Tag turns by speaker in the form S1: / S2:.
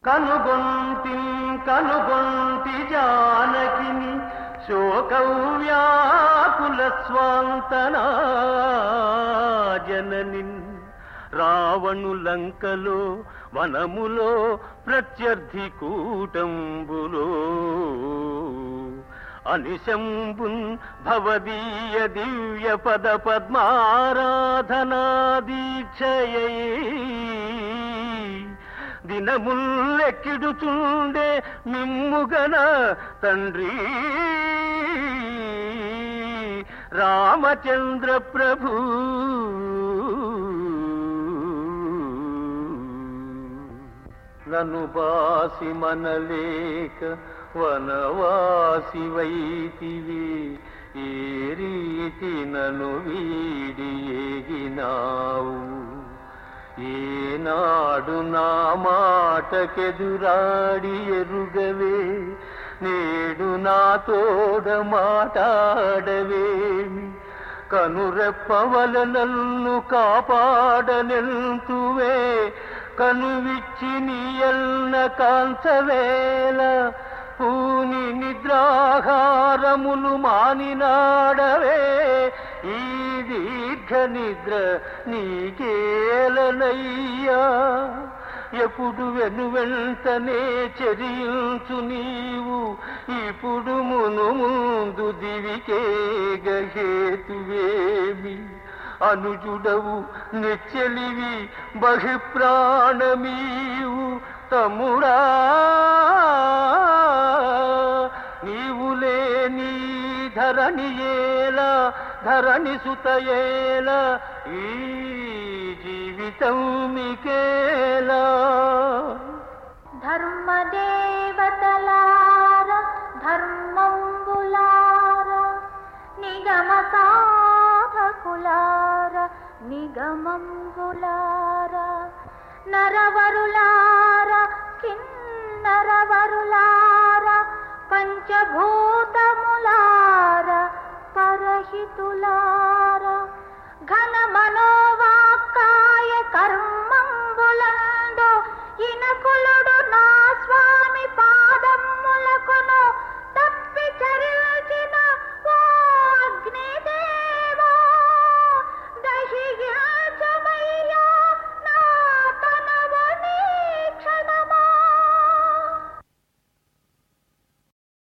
S1: కనుగొంటి కనుగొంటి జానకిని శోకవ్యాకుల స్వాంతనా జననిన్ రావణు లంకలో వనములో ప్రత్యర్థి కూటంబులో అనిశంబున్ భవదీయ దివ్య పద పద్మారాధనా దీక్షయై దినముల్లెక్కిడుచుండే మిమ్ముగన తండ్రి రామచంద్ర ప్రభు నను బాసి మనలేక వనవాసి వైతివి ఏ రీతి నను వీడి ఏగినావు ఏనాడు నా మాటకెదురాడి ఎరుగవే నేడు నా తోడ మాటాడవేమి కనురెప్పవల నన్ను కాపాడనెంతువే కనువిచ్చి నీయల్న కాంచవేల పూని నిద్రాహారములు మానినాడవే ఈ దీర్ఘ నిద్ర నీకేలనయ్యా ఎప్పుడు వెను వెంటనే చెరియుచు నీవు ఇప్పుడు మును ముందు దివికే గహేతువేమి అనుజుడవు నెచ్చెలివి బహిప్రాణమీవు తమ్ముడా నీవు లేని ధరణి ఏలా ధరణి సుతయేల ఈ జీవితం మికేలా
S2: ధర్మదేవతలార ధర్మంబులార నిగమ సాధకులార నిగమంబులార నరవరులార కిన్నరవరులార పంచభూతములార పరహితులార ఘన మనో